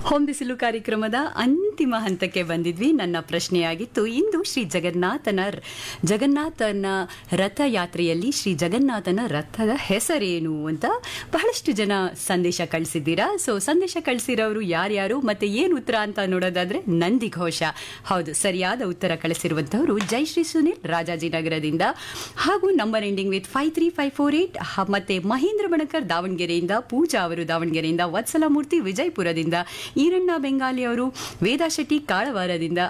home ಬಿಸಿಲು ಕಾರ್ಯಕ್ರಮದ ಅಂತಿಮ ಹಂತಕ್ಕೆ ಬಂದಿದ್ವಿ ನನ್ನ ಪ್ರಶ್ನೆಯಾಗಿತ್ತು ಇಂದು ಶ್ರೀ ಜಗನ್ನಾಥನ ಜಗನ್ನಾಥನ ರಥಯಾತ್ರೆಯಲ್ಲಿ ಶ್ರೀ ಜಗನ್ನಾಥನ ರಥದ ಹೆಸರೇನು ಅಂತ ಬಹಳಷ್ಟು ಜನ ಸಂದೇಶ ಕಳಿಸಿದ್ದೀರಾ ಸೊ ಸಂದೇಶ ಕಳಿಸಿರೋರು ಯಾರ್ಯಾರು ಮತ್ತೆ ಏನು ಉತ್ತರ ಅಂತ ನೋಡೋದಾದ್ರೆ ನಂದಿ ಘೋಷ ಹೌದು ಸರಿಯಾದ ಉತ್ತರ ಕಳಿಸಿರುವಂತವರು ಜಯಶ್ರೀ ಸುನಿಲ್ ರಾಜಾಜಿನಗರದಿಂದ ಹಾಗೂ number ending with five three five four eight ಮತ್ತೆ ಮಹೇಂದ್ರ ಬಣಕರ್ ದಾವಣಗೆರೆಯಿಂದ ಪೂಜಾ ಅವರು ದಾವಣಗೆರೆಯಿಂದ ವತ್ಸಲಾಮೂರ್ತಿ ವಿಜಯಪುರದಿಂದ ಈರಣ್ಣ ಬೆಂಗಾಲಿ ಅವರು ವೇದಾ ಶೆಟ್ಟಿ ಕಾಳವಾರದಿಂದ